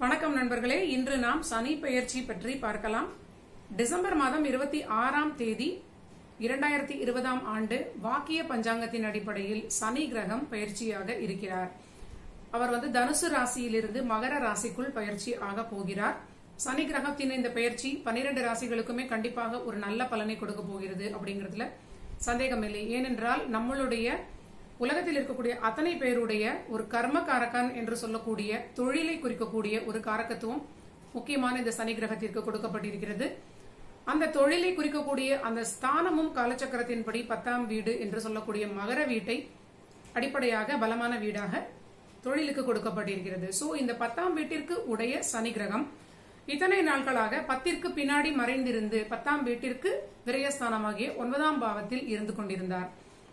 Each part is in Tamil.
வணக்கம் நண்பர்களே இன்று நாம் சனி பெயர்ச்சி பற்றி பார்க்கலாம் டிசம்பர் மாதம் இருபத்தி ஆறாம் தேதி இரண்டாயிரத்தி இருபதாம் ஆண்டு வாக்கிய பஞ்சாங்கத்தின் அடிப்படையில் சனி கிரகம் பயிற்சியாக இருக்கிறார் அவர் வந்து தனுசு ராசியிலிருந்து மகர ராசிக்குள் பயிற்சி ஆக போகிறார் சனி கிரகத்தின் இந்த பயிற்சி பன்னிரண்டு ராசிகளுக்குமே கண்டிப்பாக ஒரு நல்ல பலனை கொடுக்க போகிறது அப்படிங்கிறதுல சந்தேகம் இல்லை ஏனென்றால் நம்மளுடைய உலகத்தில் இருக்கக்கூடிய அத்தனை பேருடைய ஒரு கர்ம காரகன் என்று சொல்லக்கூடிய தொழிலை குறிக்கக்கூடிய ஒரு காரகத்துவம் முக்கியமான இந்த சனி கிரகத்திற்கு கொடுக்கப்பட்டிருக்கிறது அந்த தொழிலை குறிக்கக்கூடிய அந்த ஸ்தானமும் காலச்சக்கரத்தின்படி பத்தாம் வீடு என்று சொல்லக்கூடிய மகர வீட்டை அடிப்படையாக பலமான வீடாக தொழிலுக்கு கொடுக்கப்பட்டிருக்கிறது சோ இந்த பத்தாம் வீட்டிற்கு உடைய சனி கிரகம் இத்தனை நாட்களாக பத்திற்கு பின்னாடி மறைந்திருந்து பத்தாம் வீட்டிற்கு விரயஸ்தானமாகிய ஒன்பதாம் பாவத்தில் இருந்து கொண்டிருந்தார்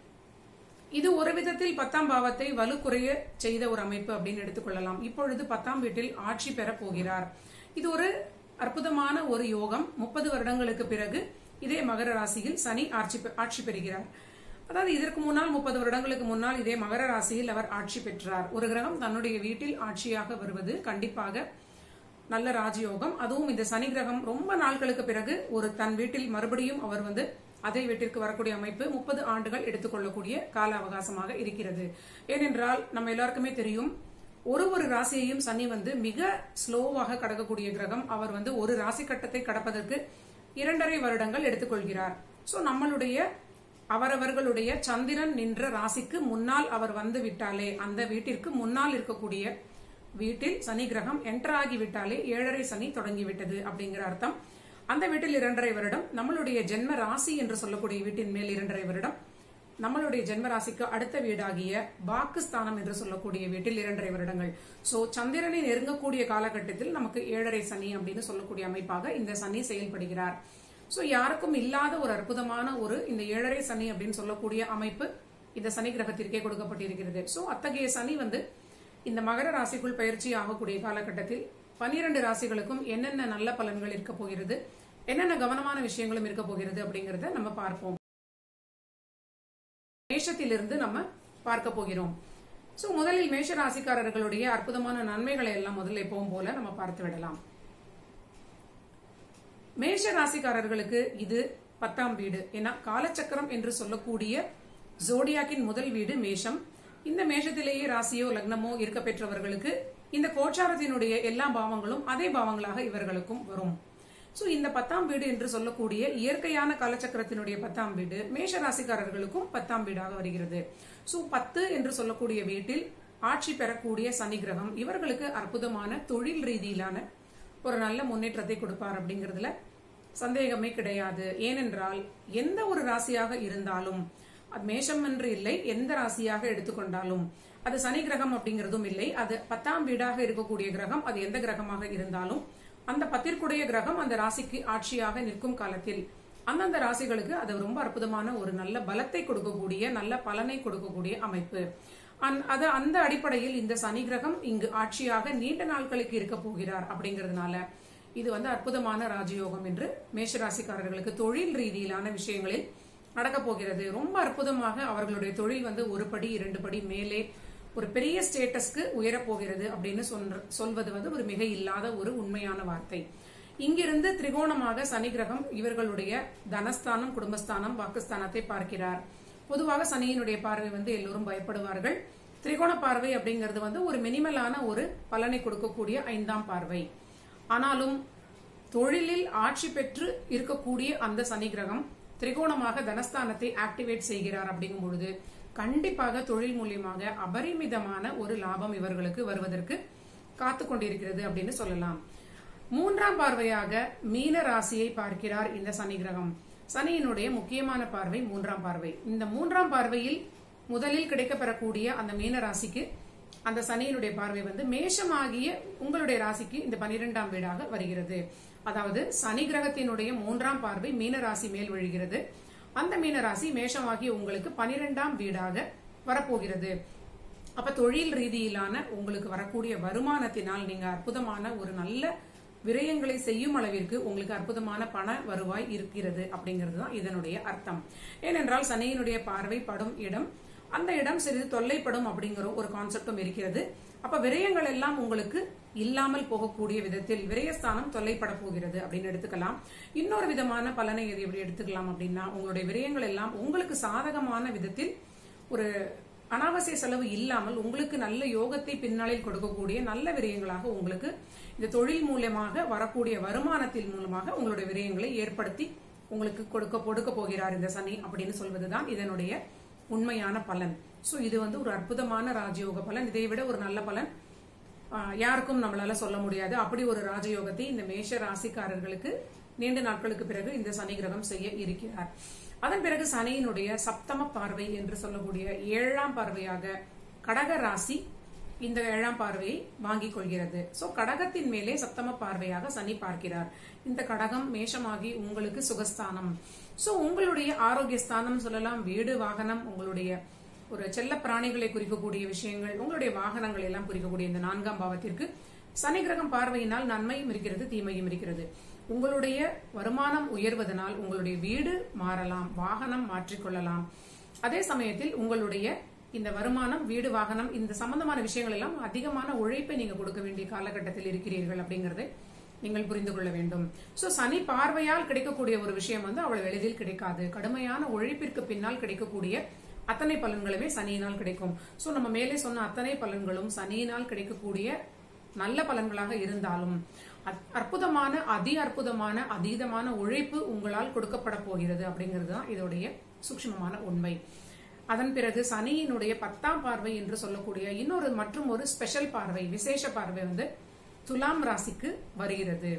இது ஒரு விதத்தில் பத்தாம் பாவத்தை வலுக்குறைய செய்த ஒரு அமைப்பு அப்படின்னு எடுத்துக்கொள்ளலாம் இப்பொழுது பத்தாம் வீட்டில் ஆட்சி பெற போகிறார் இது ஒரு அற்புதமான ஒரு யோகம் முப்பது வருடங்களுக்கு பிறகு இதே மகர ராசியில் சனி ஆட்சி பெ- ஆட்சி பெறுகிறார் அதாவது இதற்கு முன்னால் முப்பது வருடங்களுக்கு முன்னால் இதே மகர ராசியில் அவர் ஆட்சி பெற்றார் ஒரு கிரகம் தன்னுடைய வீட்டில் ஆட்சியாக வருவது கண்டிப்பாக நல்ல ராஜயோகம் அதுவும் இந்த சனி கிரகம் ரொம்ப நாட்களுக்கு பிறகு ஒரு தன் வீட்டில் மறுபடியும் அவர் வந்து அதே வீட்டிற்கு வரக்கூடிய அமைப்பு முப்பது ஆண்டுகள் எடுத்துக்கொள்ளக்கூடிய கால அவகாசமாக இருக்கிறது ஏனென்றால் நம்ம எல்லாருக்குமே தெரியும் ஒரு ஒரு ராசியையும் சனி வந்து மிக ஸ்லோவாக கடக்கக்கூடிய கிரகம் அவர் வந்து ஒரு ராசி கட்டத்தை கடப்பதற்கு இரண்டரை வருடங்கள் எடுத்துக்கொள்கிறார் சோ நம்மளுடைய அவரவர்களுடைய சந்திரன் நின்ற ராசிக்கு முன்னால் அவர் வந்து விட்டாலே அந்த வீட்டிற்கு முன்னால் இருக்கக்கூடிய வீட்டில் சனி கிரகம் என்டர் ஆகிவிட்டாலே ஏழரை சனி தொடங்கிவிட்டது அப்படிங்கிற அர்த்தம் அந்த வீட்டில் இரண்டரை வருடம் நம்மளுடைய ஜென்ம ராசி என்று சொல்லக்கூடிய வீட்டின் மேல் இரண்டரை வருடம் நம்மளுடைய ஜென்ம ராசிக்கு அடுத்த வீடாகிய பாக்குஸ்தானம் என்று சொல்லக்கூடிய வீட்டில் இரண்டரை வருடங்கள் சோ சந்திரனை நெருங்கக்கூடிய காலகட்டத்தில் நமக்கு ஏழரை சனி அப்படின்னு சொல்லக்கூடிய அமைப்பாக இந்த சனி செயல்படுகிறார் சோ யாருக்கும் இல்லாத ஒரு அற்புதமான ஒரு இந்த ஏழரை சனி அப்படின்னு சொல்லக்கூடிய அமைப்பு இந்த சனி கிரகத்திற்கே கொடுக்கப்பட்டிருக்கிறது சோ அத்தகைய சனி வந்து இந்த மகர ராசிக்குள் பயிற்சி ஆகக்கூடிய காலகட்டத்தில் பனிரெண்டு ராசிகளுக்கும் என்னென்ன நல்ல பலன்கள் இருக்க போகிறது என்னென்ன கவனமான விஷயங்களும் இருக்க போகிறது அப்படிங்கறத நம்ம பார்ப்போம் மேஷத்திலிருந்து நம்ம பார்க்க போகிறோம் சோ முதலில் மேஷ ராசிக்காரர்களுடைய அற்புதமான நன்மைகளை எல்லாம் முதல்ல எப்பவும் போல நம்ம பார்த்து விடலாம் மேஷ ராசிக்காரர்களுக்கு இது பத்தாம் வீடு ஏன்னா காலச்சக்கரம் என்று சொல்லக்கூடிய ஜோடியாக்கின் முதல் வீடு மேஷம் இந்த மேஷத்திலேயே ராசியோ லக்னமோ இருக்க பெற்றவர்களுக்கு இந்த கோச்சாரத்தினுடைய எல்லா பாவங்களும் அதே பாவங்களாக இவர்களுக்கும் வரும் சோ இந்த பத்தாம் வீடு என்று சொல்லக்கூடிய இயற்கையான காலச்சக்கரத்தினுடைய பத்தாம் வீடு மேஷ ராசிக்காரர்களுக்கும் பத்தாம் வீடாக வருகிறது சோ பத்து என்று சொல்லக்கூடிய வீட்டில் ஆட்சி பெறக்கூடிய சனி கிரகம் இவர்களுக்கு அற்புதமான தொழில் ரீதியிலான ஒரு நல்ல முன்னேற்றத்தை கொடுப்பார் அப்படிங்கறதுல சந்தேகமே கிடையாது ஏனென்றால் எந்த ஒரு ராசியாக இருந்தாலும் அது மேஷம் என்று இல்லை எந்த ராசியாக எடுத்துக்கொண்டாலும் அது சனி கிரகம் அப்படிங்கிறதும் இல்லை அது பத்தாம் வீடாக இருக்கக்கூடிய கிரகம் அது எந்த கிரகமாக இருந்தாலும் அந்த பத்திற்குடைய கிரகம் அந்த ராசிக்கு ஆட்சியாக நிற்கும் காலத்தில் அந்தந்த ராசிகளுக்கு அது ரொம்ப அற்புதமான ஒரு நல்ல பலத்தை கொடுக்கக்கூடிய நல்ல பலனை கொடுக்கக்கூடிய அமைப்பு அந்- அது அந்த அடிப்படையில் இந்த சனி கிரகம் இங்கு ஆட்சியாக நீண்ட நாட்களுக்கு இருக்க போகிறார் அப்படிங்கறதுனால இது வந்து அற்புதமான ராஜயோகம் என்று மேஷராசிக்காரர்களுக்கு தொழில் ரீதியிலான விஷயங்களில் நடக்க போகிறது ரொம்ப அற்புதமாக அவர்களுடைய தொழில் வந்து ஒரு படி இரண்டு படி மேலே ஒரு பெரிய ஸ்டேட்டஸ்க்கு உயரப் போகிறது அப்படின்னு சொல்ற- சொல்வது வந்து ஒரு மிக இல்லாத ஒரு உண்மையான வார்த்தை இங்கிருந்து திரிகோணமாக சனி கிரகம் இவர்களுடைய தனஸ்தானம் குடும்பஸ்தானம் வாக்குஸ்தானத்தை பார்க்கிறார் பொதுவாக சனியினுடைய பார்வை வந்து எல்லோரும் பயப்படுவார்கள் திரிகோண பார்வை அப்படிங்கிறது வந்து ஒரு மினிமலான ஒரு பலனை கொடுக்கக்கூடிய ஐந்தாம் பார்வை ஆனாலும் தொழிலில் ஆட்சி பெற்று இருக்கக்கூடிய அந்த சனி கிரகம் திரிகோணமாக தனஸ்தானத்தை ஆக்டிவேட் செய்கிறார் அப்படிங்கும் பொழுது கண்டிப்பாக தொழில் மூலியமாக அபரிமிதமான ஒரு லாபம் இவர்களுக்கு வருவதற்கு காத்து கொண்டிருக்கிறது அப்படின்னு சொல்லலாம் மூன்றாம் பார்வையாக மீன ராசியை பார்க்கிறார் இந்த சனி கிரகம் சனியினுடைய முக்கியமான பார்வை மூன்றாம் பார்வை இந்த மூன்றாம் பார்வையில் முதலில் கிடைக்கப்பெறக்கூடிய அந்த மீன ராசிக்கு அந்த சனியினுடைய பார்வை வந்து மேஷமாகிய உங்களுடைய ராசிக்கு இந்த பனிரெண்டாம் வீடாக வருகிறது அதாவது சனி கிரகத்தினுடைய மூன்றாம் பார்வை மீன ராசி மேல் விழுகிறது அந்த மீன ராசி மேஷமாகிய உங்களுக்கு பனிரெண்டாம் வீடாக வரப்போகிறது அப்ப தொழில் ரீதியிலான உங்களுக்கு வரக்கூடிய வருமானத்தினால் நீங்க அற்புதமான ஒரு நல்ல விரயங்களை செய்யும் அளவிற்கு உங்களுக்கு அற்புதமான பண வருவாய் இருக்கிறது அப்படிங்கிறது தான் இதனுடைய அர்த்தம் ஏனென்றால் சனியினுடைய பார்வை படும் இடம் அந்த இடம் சிறிது தொல்லைப்படும் அப்படிங்கிற ஒரு கான்செப்டும் இருக்கிறது அப்ப விரயங்கள் எல்லாம் உங்களுக்கு இல்லாமல் போகக்கூடிய விதத்தில் விரயஸ்தானம் தொல்லைப்பட போகிறது அப்படின்னு எடுத்துக்கலாம் இன்னொரு விதமான பலனை எது எப்படி எடுத்துக்கலாம் அப்படின்னா உங்களுடைய விரயங்கள் எல்லாம் உங்களுக்கு சாதகமான விதத்தில் ஒரு அனாவசிய செலவு இல்லாமல் உங்களுக்கு நல்ல யோகத்தை பின்னாளில் கொடுக்கக்கூடிய நல்ல விரயங்களாக உங்களுக்கு இந்த தொழில் மூலமாக வரக்கூடிய வருமானத்தின் மூலமாக உங்களுடைய விரயங்களை ஏற்படுத்தி உங்களுக்கு கொடுக்க கொடுக்க போகிறார் இந்த சனி அப்படின்னு சொல்வதுதான் இதனுடைய உண்மையான பலன் சோ இது வந்து ஒரு அற்புதமான ராஜயோக பலன் இதை விட ஒரு நல்ல பலன் ஆஹ், யாருக்கும் நம்மளால சொல்ல முடியாது அப்படி ஒரு ராஜயோகத்தை இந்த மேஷ ராசிக்காரர்களுக்கு நீண்ட நாட்களுக்கு பிறகு இந்த சனி கிரகம் செய்ய இருக்கிறார் அதன் பிறகு சனியினுடைய சப்தம பார்வை என்று சொல்லக்கூடிய ஏழாம் பார்வையாக கடக ராசி இந்த ஏழாம் பார்வையை வாங்கிக் கொள்கிறது சோ கடகத்தின் மேலே சப்தம பார்வையாக சனி பார்க்கிறார் இந்த கடகம் மேஷமாகி உங்களுக்கு சுகஸ்தானம் சோ உங்களுடைய ஆரோக்கிய ஸ்தானம் சொல்லலாம் வீடு வாகனம் உங்களுடைய ஒரு செல்ல பிராணிகளை குறிக்கக்கூடிய விஷயங்கள் உங்களுடைய வாகனங்கள் எல்லாம் குறிக்கக்கூடிய இந்த நான்காம் பாவத்திற்கு சனி கிரகம் பார்வையினால் நன்மையும் இருக்கிறது தீமையும் இருக்கிறது உங்களுடைய வருமானம் உயர்வதனால் உங்களுடைய வீடு மாறலாம் வாகனம் மாற்றிக்கொள்ளலாம் அதே சமயத்தில் உங்களுடைய இந்த வருமானம் வீடு வாகனம் இந்த சம்பந்தமான விஷயங்கள் எல்லாம் அதிகமான உழைப்பை நீங்க கொடுக்க வேண்டிய காலகட்டத்தில் இருக்கிறீர்கள் அப்படிங்கறதை நீங்கள் புரிந்து கொள்ள வேண்டும் சோ சனி பார்வையால் கிடைக்கக்கூடிய ஒரு விஷயம் வந்து அவ்வளவு எளிதில் கிடைக்காது கடுமையான உழைப்பிற்கு பின்னால் கிடைக்கக்கூடிய அத்தனை பலன்களுமே சனியினால் கிடைக்கும் சோ நம்ம மேலே சொன்ன அத்தனை பலன்களும் சனியினால் கிடைக்கக்கூடிய நல்ல பலன்களாக இருந்தாலும் அற்- அற்புதமான அதி அற்புதமான அதீதமான உழைப்பு உங்களால் கொடுக்கப்பட போகிறது அப்படிங்கிறது தான் இதோடைய சூக்ஷ்மமான உண்மை அதன் பிறகு சனியினுடைய பத்தாம் பார்வை என்று சொல்லக்கூடிய இன்னொரு மற்றும் ஒரு ஸ்பெஷல் பார்வை விசேஷ பார்வை வந்து துலாம் ராசிக்கு வருகிறது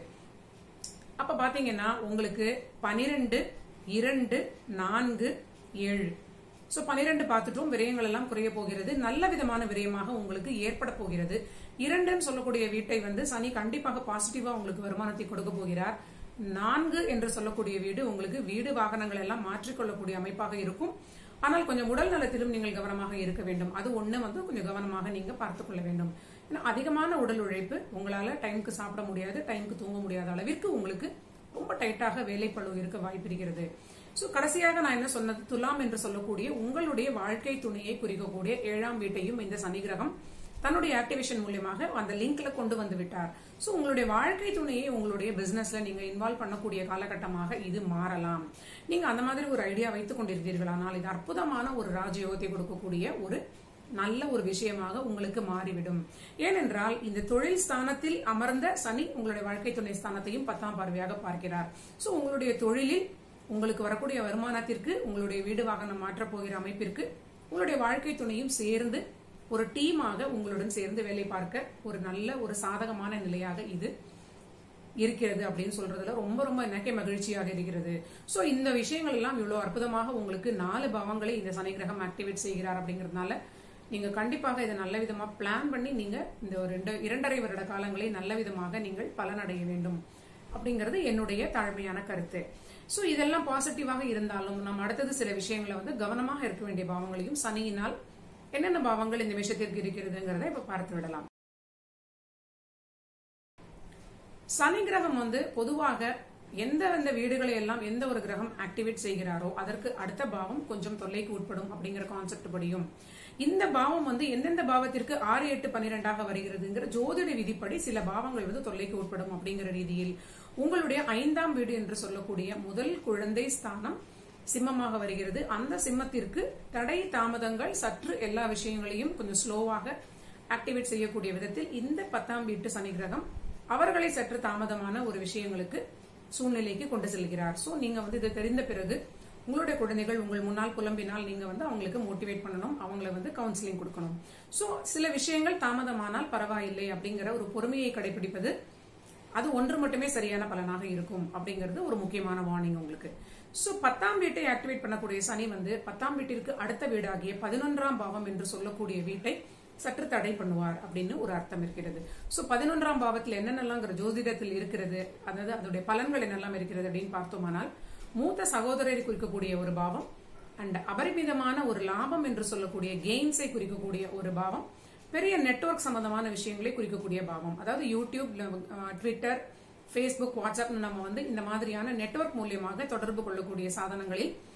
அப்ப பாத்தீங்கன்னா உங்களுக்கு பனிரெண்டு இரண்டு நான்கு ஏழு சோ பனிரெண்டு பார்த்துட்டோம் விரயங்கள் எல்லாம் குறைய போகிறது நல்ல விதமான விரயமாக உங்களுக்கு ஏற்பட போகிறது இரண்டுன்னு சொல்லக்கூடிய வீட்டை வந்து சனி கண்டிப்பாக பாசிட்டிவா உங்களுக்கு வருமானத்தை கொடுக்க போகிறார் நான்கு என்று சொல்லக்கூடிய வீடு உங்களுக்கு வீடு வாகனங்கள் எல்லாம் மாற்றிக்கொள்ளக்கூடிய அமைப்பாக இருக்கும் ஆனால் கொஞ்சம் உடல் நலத்திலும் நீங்கள் கவனமாக இருக்க வேண்டும் அது ஒண்ணு வந்து கொஞ்சம் கவனமாக நீங்க பார்த்துக் கொள்ள வேண்டும் ஏன்னா அதிகமான உடல் உழைப்பு உங்களால டைம்க்கு சாப்பிட முடியாது டைம்க்கு தூங்க முடியாத அளவிற்கு உங்களுக்கு ரொம்ப டைட்டாக வேலைப்பளு இருக்க வாய்ப்பு இருக்கிறது சோ கடைசியாக நான் என்ன சொன்னது துலாம் என்று சொல்லக்கூடிய உங்களுடைய வாழ்க்கை துணையை குறிக்கக்கூடிய ஏழாம் வீட்டையும் இந்த சனி கிரகம் தன்னுடைய ஆக்டிவேஷன் மூலியமாக அந்த லிங்க்ல கொண்டு வந்து விட்டார் சோ உங்களுடைய வாழ்க்கை துணையை உங்களுடைய பிசினஸ்ல நீங்க இன்வால்வ் பண்ணக்கூடிய காலகட்டமாக இது மாறலாம் நீங்க அந்த மாதிரி ஒரு ஐடியா வைத்துக் கொண்டிருந்தீர்களானால் இது அற்புதமான ஒரு ராஜயோகத்தை கொடுக்கக்கூடிய ஒரு நல்ல ஒரு விஷயமாக உங்களுக்கு மாறிவிடும் ஏனென்றால் இந்த தொழில் ஸ்தானத்தில் அமர்ந்த சனி உங்களுடைய வாழ்க்கை துணை ஸ்தானத்தையும் பத்தாம் பார்வையாக பார்க்கிறார் சோ உங்களுடைய தொழிலில் உங்களுக்கு வரக்கூடிய வருமானத்திற்கு உங்களுடைய வீடு வாகனம் மாற்றப் போகிற அமைப்பிற்கு உங்களுடைய வாழ்க்கை துணையும் சேர்ந்து ஒரு டீமாக உங்களுடன் சேர்ந்து வேலை பார்க்க ஒரு நல்ல ஒரு சாதகமான நிலையாக இது இருக்கிறது அப்படின்னு சொல்றதுல ரொம்ப ரொம்ப எனக்கே மகிழ்ச்சியாக இருக்கிறது சோ இந்த விஷயங்கள் எல்லாம் இவ்வளவு அற்புதமாக உங்களுக்கு நாலு பாவங்களை இந்த சனி கிரகம் ஆக்டிவேட் செய்கிறார் அப்படிங்கறதுனால நீங்க கண்டிப்பாக இதை நல்ல விதமா பிளான் பண்ணி நீங்க இந்த ஒரு ரெண்டு இரண்டரை வருட காலங்களை நல்ல விதமாக நீங்கள் பலனடைய வேண்டும் அப்படிங்கிறது என்னுடைய தாழ்மையான கருத்து சோ இதெல்லாம் பாசிட்டிவாக இருந்தாலும் நம்ம அடுத்தது சில விஷயங்களை வந்து கவனமாக இருக்க வேண்டிய பாவங்களையும் சனியினால் என்னென்ன பாவங்கள் இந்த விஷயத்திற்கு இருக்கிறதுங்கிறத இப்ப பார்த்து விடலாம் சனி கிரகம் வந்து பொதுவாக எந்த எந்த வீடுகளை எல்லாம் எந்த ஒரு கிரகம் ஆக்டிவேட் செய்கிறாரோ அதற்கு அடுத்த பாவம் கொஞ்சம் தொல்லைக்கு உட்படும் அப்படிங்கிற கான்செப்ட் படியும் இந்த பாவம் வந்து எந்தெந்த பாவத்திற்கு ஆறு எட்டு பன்னிரெண்டாக வருகிறதுங்கிற ஜோதிட விதிப்படி சில பாவங்கள் வந்து தொல்லைக்கு உட்படும் அப்படிங்கிற ரீதியில் உங்களுடைய ஐந்தாம் வீடு என்று சொல்லக்கூடிய முதல் குழந்தை ஸ்தானம் சிம்மமாக வருகிறது அந்த சிம்மத்திற்கு தடை தாமதங்கள் சற்று எல்லா விஷயங்களையும் கொஞ்சம் ஸ்லோவாக ஆக்டிவேட் செய்யக்கூடிய விதத்தில் இந்த பத்தாம் வீட்டு சனி கிரகம் அவர்களை சற்று தாமதமான ஒரு விஷயங்களுக்கு சூழ்நிலைக்கு கொண்டு செல்கிறார் சோ நீங்க வந்து இது தெரிந்த பிறகு உங்களுடைய குழந்தைகள் உங்கள் முன்னால் புலம்பினால் நீங்க வந்து அவங்களுக்கு மோட்டிவேட் பண்ணணும் அவங்களை வந்து கவுன்சிலிங் கொடுக்கணும் சோ சில விஷயங்கள் தாமதமானால் பரவாயில்லை அப்படிங்கிற ஒரு பொறுமையை கடைபிடிப்பது அது ஒன்று மட்டுமே சரியான பலனாக இருக்கும் அப்படிங்கிறது ஒரு முக்கியமான வார்னிங் உங்களுக்கு சோ பத்தாம் வீட்டை ஆக்டிவேட் பண்ணக்கூடிய சனி வந்து பத்தாம் வீட்டிற்கு அடுத்த வீடாகிய பதினொன்றாம் பாவம் என்று சொல்லக்கூடிய வீட்டை சற்று தடை பண்ணுவார் அப்படின்னு ஒரு அர்த்தம் இருக்கிறது சோ பதினொன்றாம் பாவத்தில் என்னென்னலாங்கிற ஜோதிடத்தில் இருக்கிறது அதாவது அதோடைய பலன்கள் என்னெல்லாம் இருக்கிறது அப்படின்னு பார்த்தோமானால் மூத்த சகோதரரை குறிக்கக்கூடிய ஒரு பாவம் அண்ட் அபரிமிதமான ஒரு லாபம் என்று சொல்லக்கூடிய கெயின்ஸை குறிக்கக்கூடிய ஒரு பாவம் பெரிய நெட்வொர்க் சம்பந்தமான விஷயங்களை குறிக்கக்கூடிய பாவம் அதாவது யூடியூப் ட்விட்டர் ஃபேஸ்புக் வாட்ஸ்அப் நம்ம வந்து இந்த மாதிரியான நெட்வொர்க் மூலியமாக தொடர்பு கொள்ளக்கூடிய சாதனங்களில்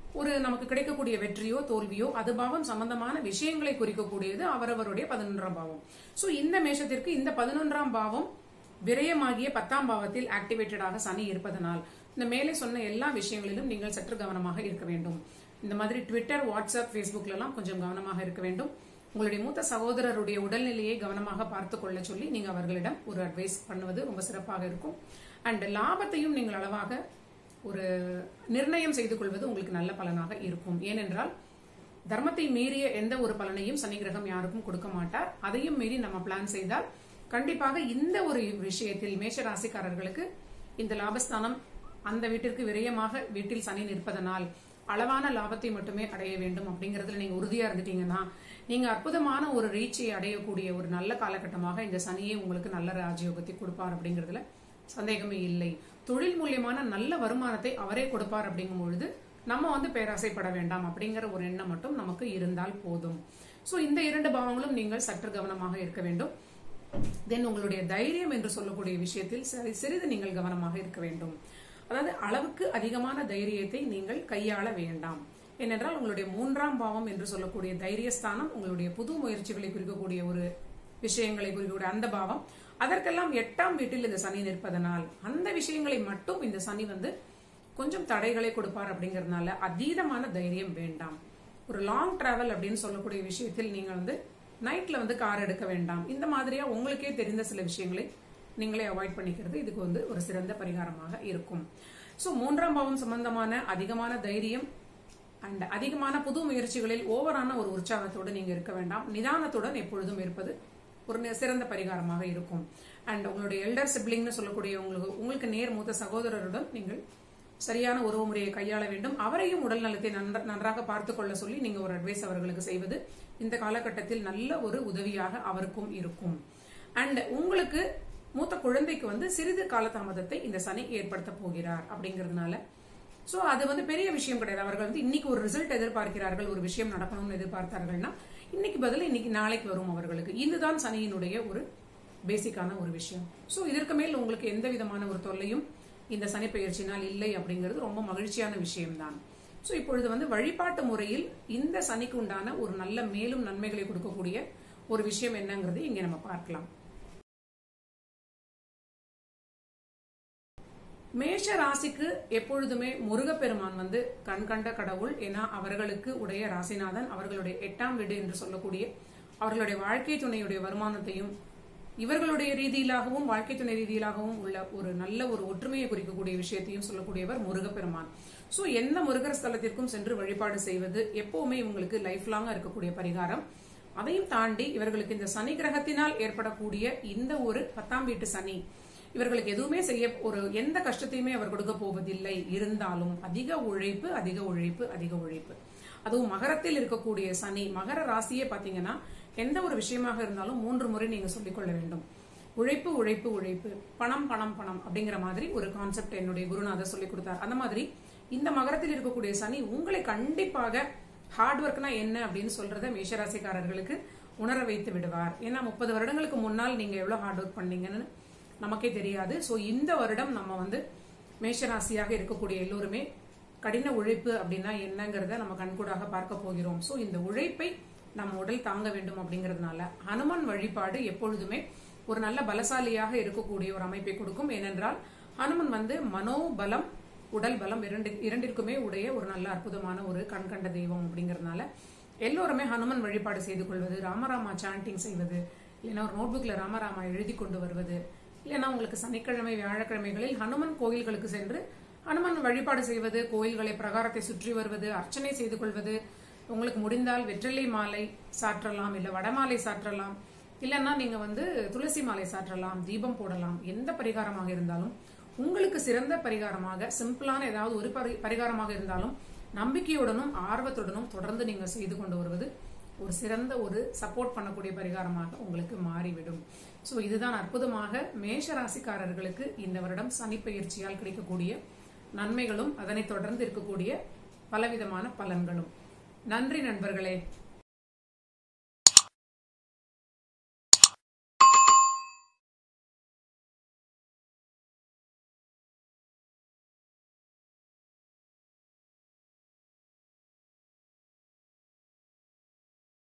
ஒரு நமக்கு கிடைக்கக்கூடிய வெற்றியோ தோல்வியோ அது பாவம் சம்பந்தமான விஷயங்களை குறிக்கக்கூடியது அவரவருடைய பதினொன்றாம் பாவம் சோ இந்த மேஷத்திற்கு இந்த பதினொன்றாம் பாவம் விரயமாகிய பத்தாம் பாவத்தில் ஆக்டிவேட்டடாக சனி இருப்பதனால் இந்த மேலே சொன்ன எல்லா விஷயங்களிலும் நீங்கள் சற்று கவனமாக இருக்க வேண்டும் இந்த மாதிரி ட்விட்டர் வாட்ஸ்அப் ஃபேஸ்புக்ல எல்லாம் கொஞ்சம் கவனமாக இருக்க வேண்டும் உங்களுடைய மூத்த சகோதரருடைய உடல்நிலையை கவனமாக பார்த்து கொள்ள சொல்லி நீங்க அவர்களிடம் ஒரு அட்வைஸ் பண்ணுவது ரொம்ப சிறப்பாக இருக்கும் அண்ட் லாபத்தையும் நீங்கள் அளவாக ஒரு நிர்ணயம் செய்து கொள்வது உங்களுக்கு நல்ல பலனாக இருக்கும் ஏனென்றால் தர்மத்தை மீறிய எந்த ஒரு பலனையும் சனி கிரகம் யாருக்கும் கொடுக்க மாட்டார் அதையும் மீறி நம்ம பிளான் செய்தால் கண்டிப்பாக இந்த ஒரு விஷயத்தில் மேஷ ராசிக்காரர்களுக்கு இந்த லாபஸ்தானம் அந்த வீட்டிற்கு விரயமாக வீட்டில் சனி நிற்பதனால் அளவான லாபத்தை மட்டுமே அடைய வேண்டும் அப்படிங்கறதுல நீங்க உறுதியா இருந்துட்டீங்கன்னா நீங்க அற்புதமான ஒரு ரீச்சை அடையக்கூடிய ஒரு நல்ல காலகட்டமாக இந்த சனியை உங்களுக்கு நல்ல ராஜயோகத்தை கொடுப்பார் அப்படிங்கறதுல சந்தேகமே இல்லை தொழில் மூலியமான நல்ல வருமானத்தை அவரே கொடுப்பார் அப்படிங்கும் பொழுது நம்ம வந்து பேராசைப்பட வேண்டாம் அப்படிங்கிற ஒரு எண்ணம் மட்டும் நமக்கு இருந்தால் போதும் சோ இந்த இரண்டு பாவங்களும் நீங்கள் சற்று கவனமாக இருக்க வேண்டும் தென் உங்களுடைய தைரியம் என்று சொல்லக்கூடிய விஷயத்தில் சரி- சிறிது நீங்கள் கவனமாக இருக்க வேண்டும் அதாவது அளவுக்கு அதிகமான தைரியத்தை நீங்கள் கையாள வேண்டாம் ஏனென்றால் உங்களுடைய மூன்றாம் பாவம் என்று சொல்லக்கூடிய தைரியஸ்தானம் உங்களுடைய புது முயற்சிகளை குறிக்கக்கூடிய ஒரு விஷயங்களை குறிக்கக்கூடிய அந்த பாவம் அதற்கெல்லாம் எட்டாம் வீட்டில் இந்த சனி நிற்பதனால் அந்த விஷயங்களை மட்டும் இந்த சனி வந்து கொஞ்சம் தடைகளை கொடுப்பார் அப்படிங்கறதுனால அதீதமான தைரியம் வேண்டாம் ஒரு லாங் டிராவல் அப்படின்னு சொல்லக்கூடிய விஷயத்தில் நீங்க வந்து நைட்ல வந்து கார் எடுக்க வேண்டாம் இந்த மாதிரியா உங்களுக்கே தெரிந்த சில விஷயங்களை நீங்களே அவாய்ட் பண்ணிக்கிறது இதுக்கு வந்து ஒரு சிறந்த பரிகாரமாக இருக்கும் சோ மூன்றாம் பாவம் சம்பந்தமான அதிகமான தைரியம் அண்ட் அதிகமான புது முயற்சிகளில் ஓவரான ஒரு உற்சாகத்தோடு நீங்க இருக்க வேண்டாம் நிதானத்துடன் எப்பொழுதும் இருப்பது ஒரு நி- சிறந்த பரிகாரமாக இருக்கும் அண்ட் உங்களுடைய எல்டர் சிப்ளிங்னு சொல்லக்கூடிய உங்களுக்கு உங்களுக்கு நேர் மூத்த சகோதரருடன் நீங்கள் சரியான உறவு முறையை கையாள வேண்டும் அவரையும் உடல் நலத்தை நன்ற- நன்றாக பார்த்து கொள்ள சொல்லி நீங்க ஒரு அட்வைஸ் அவர்களுக்கு செய்வது இந்த காலகட்டத்தில் நல்ல ஒரு உதவியாக அவருக்கும் இருக்கும் அண்ட் உங்களுக்கு மூத்த குழந்தைக்கு வந்து சிறிது காலதாமதத்தை இந்த சனி ஏற்படுத்த போகிறார் அப்படிங்கறதுனால சோ அது வந்து பெரிய விஷயம் கிடையாது அவர்கள் வந்து இன்னைக்கு ஒரு ரிசல்ட் எதிர்பார்க்கிறார்கள் ஒரு விஷயம் நடக்கணும்னு எதிர்பார்த்தார்கள்னா இன்னைக்கு பதில் இன்னைக்கு நாளைக்கு வரும் அவர்களுக்கு இதுதான் சனியினுடைய ஒரு பேசிக்கான ஒரு விஷயம் சோ இதற்கு மேல் உங்களுக்கு எந்த விதமான ஒரு தொல்லையும் இந்த சனி பெயர்ச்சினால் இல்லை அப்படிங்கிறது ரொம்ப மகிழ்ச்சியான விஷயம்தான் சோ இப்பொழுது வந்து வழிபாட்டு முறையில் இந்த சனிக்கு உண்டான ஒரு நல்ல மேலும் நன்மைகளை கொடுக்கக்கூடிய ஒரு விஷயம் என்னங்கிறது இங்க நம்ம பார்க்கலாம் மேஷ ராசிக்கு எப்பொழுதுமே முருகப்பெருமான் வந்து கண் கண்ட கடவுள் ஏன்னா அவர்களுக்கு உடைய ராசிநாதன் அவர்களுடைய எட்டாம் வீடு என்று சொல்லக்கூடிய அவர்களுடைய வாழ்க்கை துணையுடைய வருமானத்தையும் இவர்களுடைய ரீதியிலாகவும் வாழ்க்கை துணை ரீதியிலாகவும் உள்ள ஒரு நல்ல ஒரு ஒற்றுமையை குறிக்கக்கூடிய விஷயத்தையும் சொல்லக்கூடியவர் முருகப்பெருமான் சோ எந்த முருகர் ஸ்தலத்திற்கும் சென்று வழிபாடு செய்வது எப்பவுமே இவங்களுக்கு லைஃப் லாங்கா இருக்கக்கூடிய பரிகாரம் அதையும் தாண்டி இவர்களுக்கு இந்த சனி கிரகத்தினால் ஏற்படக்கூடிய இந்த ஒரு பத்தாம் வீட்டு சனி இவர்களுக்கு எதுவுமே செய்ய ஒரு எந்த கஷ்டத்தையுமே அவர் கொடுக்க போவதில்லை இருந்தாலும் அதிக உழைப்பு அதிக உழைப்பு அதிக உழைப்பு அதுவும் மகரத்தில் இருக்கக்கூடிய சனி மகர ராசியே பாத்தீங்கன்னா எந்த ஒரு விஷயமாக இருந்தாலும் மூன்று முறை நீங்க சொல்லிக்கொள்ள வேண்டும் உழைப்பு உழைப்பு உழைப்பு பணம் பணம் பணம் அப்படிங்கிற மாதிரி ஒரு கான்செப்ட் என்னுடைய குருநாதர் சொல்லி கொடுத்தார் அந்த மாதிரி இந்த மகரத்தில் இருக்கக்கூடிய சனி உங்களை கண்டிப்பாக ஹார்ட் ஒர்க்னா என்ன அப்படின்னு சொல்றத மேஷராசிக்காரர்களுக்கு உணர வைத்து விடுவார் ஏன்னா முப்பது வருடங்களுக்கு முன்னால் நீங்க எவ்வளவு ஹார்ட் ஒர்க் பண்ணீங்கன்னு நமக்கே தெரியாது சோ இந்த வருடம் நம்ம வந்து மேஷராசியாக இருக்கக்கூடிய எல்லோருமே கடின உழைப்பு அப்படின்னா என்னங்கிறத நம்ம கண்கூடாக பார்க்க போகிறோம் சோ இந்த உழைப்பை நம்ம உடல் தாங்க வேண்டும் அப்படிங்கறதுனால ஹனுமன் வழிபாடு எப்பொழுதுமே ஒரு நல்ல பலசாலியாக இருக்கக்கூடிய ஒரு அமைப்பை கொடுக்கும் ஏனென்றால் ஹனுமன் வந்து மனோபலம் உடல் பலம் இரண்டு இரண்டிற்குமே உடைய ஒரு நல்ல அற்புதமான ஒரு கண்கண்ட தெய்வம் அப்படிங்கறதுனால எல்லோருமே ஹனுமன் வழிபாடு செய்து கொள்வது ராமராமா சாண்டிங் செய்வது இல்லைன்னா ஒரு நோட்புக்ல ராமராமா எழுதி கொண்டு வருவது இல்லைன்னா உங்களுக்கு சனிக்கிழமை வியாழக்கிழமைகளில் ஹனுமன் கோயில்களுக்கு சென்று ஹனுமன் வழிபாடு செய்வது கோயில்களை பிரகாரத்தை சுற்றி வருவது அர்ச்சனை செய்து கொள்வது உங்களுக்கு முடிந்தால் வெற்றிலை மாலை சாற்றலாம் இல்ல வடமாலை சாற்றலாம் இல்லைன்னா நீங்க வந்து துளசி மாலை சாற்றலாம் தீபம் போடலாம் எந்த பரிகாரமாக இருந்தாலும் உங்களுக்கு சிறந்த பரிகாரமாக சிம்பிளான ஏதாவது ஒரு பரி- பரிகாரமாக இருந்தாலும் நம்பிக்கையுடனும் ஆர்வத்துடனும் தொடர்ந்து நீங்க செய்து கொண்டு வருவது ஒரு சிறந்த ஒரு சப்போர்ட் பண்ணக்கூடிய பரிகாரமாக உங்களுக்கு மாறிவிடும் சோ இதுதான் அற்புதமாக மேஷ ராசிக்காரர்களுக்கு இந்த வருடம் சனி பயிற்சியால் கிடைக்கக்கூடிய நன்மைகளும் அதனைத் தொடர்ந்து இருக்கக்கூடிய பலவிதமான பலன்களும் நன்றி நண்பர்களே